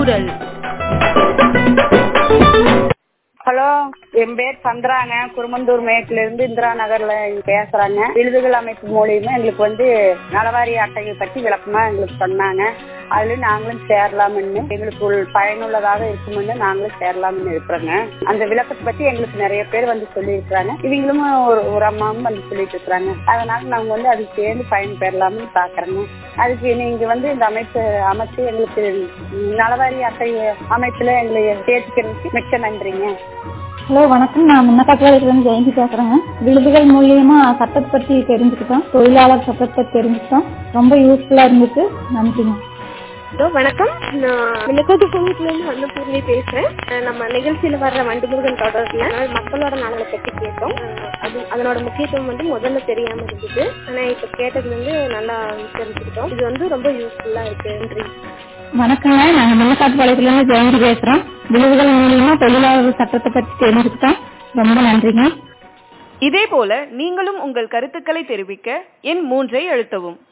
குரல் ஹலோ என் பேர் சந்திராங்க குருமந்தூர் மேட்ல இருந்து இந்திரா நகர்ல இங்க பேசுறாங்க விழுதுகள் அமைப்பு மூலியமா எங்களுக்கு வந்து நலவாரி அட்டையை பத்தி விளக்கமா எங்களுக்கு சொன்னாங்க அதுல நாங்களும் சேரலாம்னு எங்களுக்கு ஒரு பயனுள்ளதாக இருக்கும்னு நாங்களும் சேரலாம்னு இருக்கிறோங்க அந்த விளக்கத்தை பத்தி எங்களுக்கு நிறைய பேர் வந்து சொல்லி இருக்கிறாங்க இவங்களும் ஒரு ஒரு அம்மாவும் வந்து சொல்லிட்டு இருக்கிறாங்க அதனால நாங்க வந்து அதுக்கு சேர்ந்து பயன் பெறலாம்னு பாக்குறோங்க அதுக்கு நீங்க வந்து இந்த அமைப்பு அமைச்சு எங்களுக்கு நலவாரி அட்டை அமைப்புல எங்களை சேர்த்துக்கிறதுக்கு மிக்க நன்றிங்க ஹலோ வணக்கம் நான் முன்னக்காட்டிலிருந்து ஜெயந்தி பேசுறேங்க விழுதுகள் மூலியமா சட்டத்தை பத்தி தெரிஞ்சுக்கிட்டோம் தொழிலாளர் சட்டத்தை பத்தி தெரிஞ்சுக்கிட்டோம் ரொம்ப யூஸ்ஃபுல்லா இருந்துச்சு நன்றிங்க ஹலோ வணக்கம் நான் மின்னக்கோட்டு கோவிட்ல இருந்து அன்னபூர்ணி பேசுறேன் அஹ் நம்ம நிகழ்ச்சியில வர்ற வண்டிமுருகன் தொடர்ல மக்களோட நலனை பத்தி கேட்டோம் அஹ் அது அதனோட முக்கியத்துவம் வந்து முதல்ல தெரியாம இருந்தது ஆனா இப்ப கேட்டது வந்து நல்லா தெரிஞ்சுக்கிட்டோம் இது வந்து ரொம்ப யூஸ்ஃபுல்லா இருக்கு நன்றி வணக்கங்க நாங்க முன்னக்காட்டுப்பாளையத்துல இருந்து ஜெயந்தி பேசுறோம் விழுதுகள் மூலியமா தொழிலாளர் சட்டத்தை பத்தி தெரிஞ்சுக்கிட்டோம் ரொம்ப நன்றிங்க இதேபோல நீங்களும் உங்கள் கருத்துக்களை தெரிவிக்க எண் மூன்றை அழுத்தவும்